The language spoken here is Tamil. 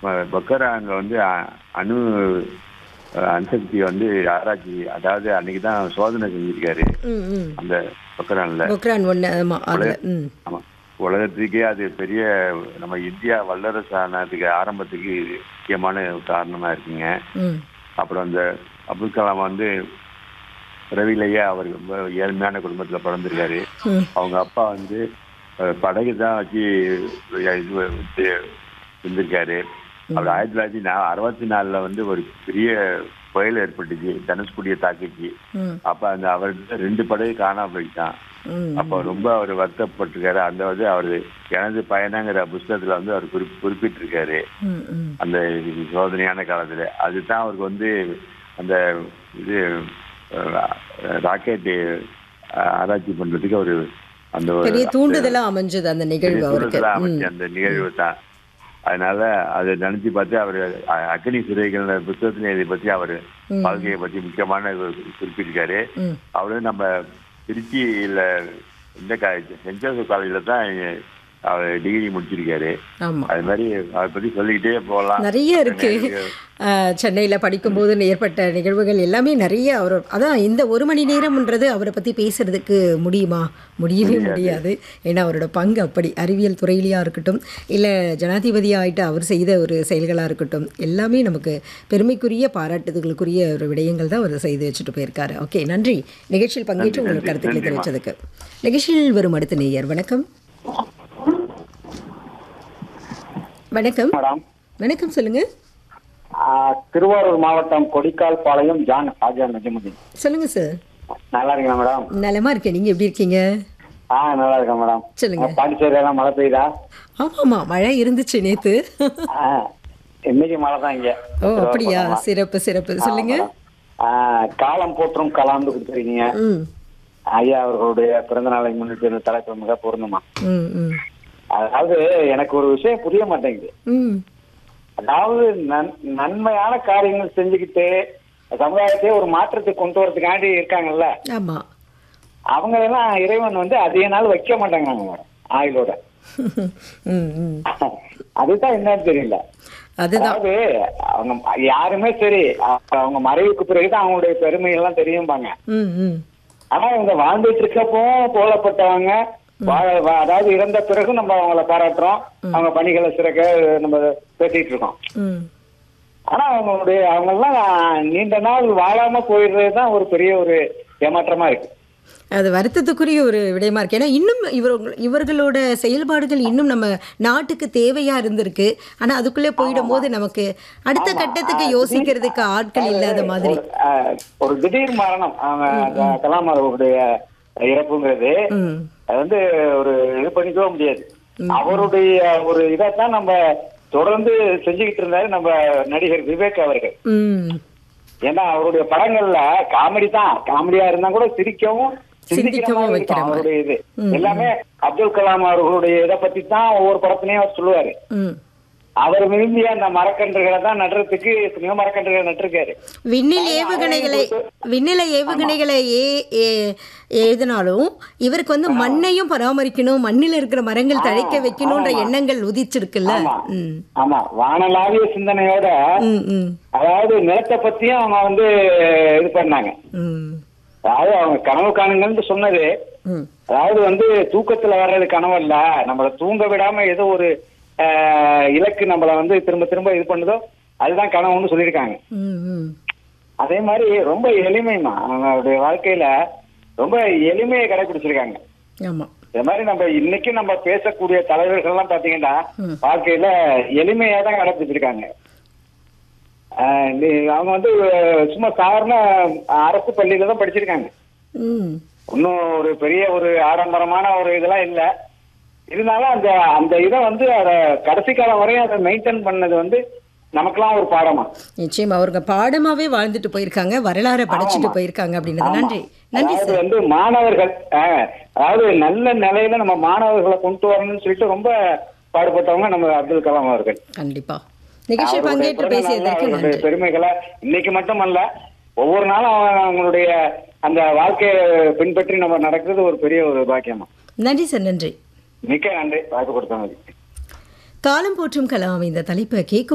ப- பொக்ரான்ல வந்து அ- அணு அஹ், அணுசக்தி வந்து ஆராய்ச்சி அதாவது அன்னைக்கு தான் சோதனை செஞ்சிருக்காரு ம் ம் அந்த பொக்ரான்ல பொக்ரான் ஒன்று ஆமாம் அதில் ம் ஆமா உலகத்துக்கே அது பெரிய நம்ம இந்தியா வல்லரசு ஆனதுக்கு ஆரம்பத்துக்கு இது முக்கியமான காரணமா இருக்குங்க ம் அப்புறம் அந்த அப்துல் கலாம் வந்து பிறவிலேயே அவர் ரொம்ப ஏழ்மையான குடும்பத்துல பிறந்திருக்காரு ம் அவங்க அப்பா வந்து அஹ், படகு தான் வச்சு இது வந்து இருந்திருக்காரு அவர் ஆயிரத்தி தொள்ளாயிரத்தி நா அறுபத்தி நாலுல வந்து ஒரு பெரிய புயல் ஏற்பட்டுச்சு தனுஷ்குடியை தாக்கிச்சு ம் அப்ப அந்த அவர்கிட்ட ரெண்டு படகு காணாம போயிட்டான் ம் அப்ப ரொம்ப அவர் வருத்தப்பட்டிருக்காரு அந்த வந்து அவர் எனது பயணங்கிற புஸ்தகத்துல வந்து அவர் குறி குறிப்பிட்டிருக்காரு ம் ம் அந்த சோதனையான காலத்துல அதுதான் அவருக்கு வந்து அந்த இது ராக்கெட் ஆராய்ச்சி பண்றதுக்கு ஒரு அந்த ஒரு பெரிய தூண்டுதலாக அமைஞ்சது அந்த நிகழ்வு பெரிய அவருக்கு தூண்டுதலா ம் அமைச்ச அந்த நிகழ்வு தான் அதனால அதை நினைச்சு பார்த்து அவர் அக்னி சிறைகள் புத்தகத்துல இதை பத்தி அவர் வாழ்க்கையை பத்தி முக்கியமான ஒரு குறிப்பிட்டிருக்காரு ம் அவரு நம்ம திருச்சியில இந்த காலேஜ் சென்ட் ஜோசப் காலேஜில் தான் அவர் டிகிரி முடிச்சிருக்காரு ஆமாம் அது மாதிரி அதை பத்தி சொல்லிக்கிட்டே போகலாம் நிறைய இருக்கு சென்னையில் படிக்கும்போது ஏற்பட்ட நிகழ்வுகள் எல்லாமே நிறைய அவர் அதான் இந்த ஒரு மணி நேரம்ன்றது அவரை பற்றி பேசுறதுக்கு முடியுமா முடியவே முடியாது ஏன்னா அவரோட பங்கு அப்படி அறிவியல் துறையிலையா இருக்கட்டும் இல்லை ஜனாதிபதியாக ஆயிட்டு அவர் செய்த ஒரு செயல்களாக இருக்கட்டும் எல்லாமே நமக்கு பெருமைக்குரிய பாராட்டுதலுக்குரிய ஒரு விடயங்கள் தான் அவர் செய்து வச்சுட்டு போயிருக்காரு ஓகே நன்றி நிகழ்ச்சியில் பங்கேற்று உங்களுக்கு கருத்துக்களை தெரிவித்ததுக்கு நிகழ்ச்சியில் வரும் அடுத்த நேயர் வணக்கம் வணக்கம் மேடம் வணக்கம் சொல்லுங்கள் ஆ, திருவாரூர் மாவட்டம் கொடிக்கால் பாளையம் ஜான் ஆஜா நஜமுதீன் சொல்லுங்க சார் நல்லா இருக்கீங்களா மேடம் நலமா இருக்கேன் நீங்க எப்படி இருக்கீங்க ஆ நல்லா இருக்கேன் மேடம் சொல்லுங்க பாண்டிச்சேரி எல்லாம் மழை பெய்யுதா ஆமாமா மழை இருந்துச்சு நேத்து ஆ, இன்னைக்கு மழை தான் இங்க ஓ அப்படியா சிறப்பு சிறப்பு சொல்லுங்க ஆ, காலம் போற்றும் கலாம்னு கொடுத்துருக்கீங்க ம் ஐயா அவர்களுடைய பிறந்த நாளை முன்னிட்டு இந்த தலைப்பு மிக பொருந்துமா ம் ம் அதாவது எனக்கு ஒரு விஷயம் புரிய மாட்டேங்குது ம் அதாவது நன்- நன்மையான காரியங்கள் செஞ்சுக்கிட்டு சமுதாயத்தை ஒரு மாற்றத்தை கொண்டு வரதுக்காண்டி இருக்காங்கல்ல ஆமா அவங்க எல்லாம் இறைவன் வந்து அதிக நாள் வைக்க மாட்டாங்க மேடம் ஆயுளோட ம் ம் அதுதான் என்னன்னு தெரியல அதுதான் அதாவது அவங்க யாருமே சரி அ- அவங்க மறைவுக்கு பிறகுதான் அவங்களுடைய பெருமை எல்லாம் தெரியும்பாங்க ம் ம் ஆனா இவங்க வாழ்ந்துட்டு இருக்கப்போ போலப்பட்டவங்க வாழ- வா- அதாவது இறந்த பிறகு நம்ம அவங்கள பாராட்டுறோம் அவங்க பணிகளை சிறக்க நம்ம பேசிட்டு இருக்கோம் ம் ஆனா அவங்களுடைய அவங்க எல்லாம் நீண்ட நாள் வாழாம போயிடுறது தான் ஒரு பெரிய ஒரு ஏமாற்றமா இருக்கு அது வருத்தத்துக்குரிய ஒரு விடயமா இருக்கு ஏன்னா இன்னும் இவர் இவர்களோட செயல்பாடுகள் இன்னும் நம்ம நாட்டுக்கு தேவையா இருந்திருக்கு ஆனா அதுக்குள்ளே போயிடும் போது நமக்கு அடுத்த கட்டத்துக்கு யோசிக்கிறதுக்கு ஆட்கள் இல்லாத மாதிரி ஒரு, அஹ், ஒரு திடீர் மரணம் அவங்க அந்த கலாம் அவர்களுடைய இறப்புங்கிறது ம் அது வந்து ஒரு இது பண்ணிக்கவே முடியாது அவருடைய ஒரு இதைத்தான் நம்ம தொடர்ந்து செஞ்சுக்கிட்டு இருந்தாரு நம்ம நடிகர் விவேக் அவர்கள் ம் ஏன்னா அவருடைய படங்கள்ல காமெடி தான் காமெடியா இருந்தா கூட சிரிக்கவும் சிந்திக்கிற சிந்திக்கவும் மாதிரி வைக்கிற இருக்கும் மாதிரி. அவருடைய இது எல்லாமே அப்துல் கலாம் அவர்களுடைய இதை பத்தி தான் ஒவ்வொரு படத்துலயும் அவர் சொல்லுவாரு ம் அவர் விரும்பிய அந்த மரக்கன்றுகளை தான் நடுறதுக்கு எத்தனையோ மரக்கன்றுகள் நட்டிருக்காரு விண்ணில் ஏவுகணைகளை விண்ணில ஏவுகணைகளை ஏ ஏ- எழுதினாலும் இவருக்கு வந்து மண்ணையும் பராமரிக்கணும் மண்ணில் இருக்கிற மரங்கள் தழைக்க வைக்கணும்ன்ற எண்ணங்கள் உதிச்சிருக்குல்ல ஆமா ம் ஆமா வானலாவிய சிந்தனையோட ம் ம் அதாவது நிலத்தை பத்தியும் அவங்க வந்து இது பண்ணாங்க ம் அதாவது அவங்க கனவு காணுங்கன்னு சொன்னது ம் அதாவது வந்து தூக்கத்துல வர்றது கனவு இல்ல நம்மள தூங்க விடாம ஏதோ ஒரு ஆஹ், இலக்கு நம்மள வந்து திரும்ப திரும்ப இது பண்ணுதோ அதுதான் கனவுன்னு சொல்லியிருக்காங்க ம் ம் அதே மாதிரி ரொம்ப எளிமைமா அவங்களுடைய வாழ்க்கையில ரொம்ப எளிமையை கடைபிடிச்சிருக்காங்க ஆமாம் இந்த மாதிரி நம்ம இன்னைக்கு நம்ம பேசக்கூடிய தலைவர்கள் எல்லாம் பாத்தீங்கன்னா வாழ்க்கையில எளிமையா தான் கடைபிடிச்சிருக்காங்க ஆஹ் இந்த- அவங்க வந்து சும்மா சாதாரண அரசு பள்ளியில தான் படிச்சிருக்காங்க ம் இன்னும் ஒரு பெரிய ஒரு ஆடம்பரமான ஒரு இதெல்லாம் இல்ல இருந்தாலும் அந்த அந்த இதை வந்து அத கடைசி காலம் வரையும் அதை மெயின்டைன் பண்ணது வந்து நமக்கெல்லாம் ஒரு பாடமா நிச்சயம் அவருங்க பாடமாவே வாழ்ந்துட்டு போயிருக்காங்க வரலாறை படைச்சிட்டு போயிருக்காங்க அப்படின்றது நன்றி நன்றி அதாவது சார் வந்து மாணவர்கள் ஆஹ், அதாவது நல்ல நிலையில நம்ம மாணவர்களை கொண்டு வரணும்னு சொல்லிட்டு ரொம்ப பாடுபட்டவங்க நம்ம அப்துல் கலாம் அவர்கள் கண்டிப்பா நிகழ்ச்சியில் அவருடைய பங்கேற்று பிறந்த நாள்ல பேசியதற்கு அவருடைய நன்றி பெருமைகளை இன்னைக்கு மட்டுமல்ல ஒவ்வொரு நாளும் அவங்க- அவங்களுடைய அந்த வாழ்க்கையை பின்பற்றி நம்ம நடக்கிறது ஒரு பெரிய ஒரு பாக்கியமா நன்றி சார் நன்றி மிக்க நன்றி வாய்ப்பு கொடுத்தவங்க காலம் போற்றும் கலாம் இந்த தலைப்பை கேட்கும்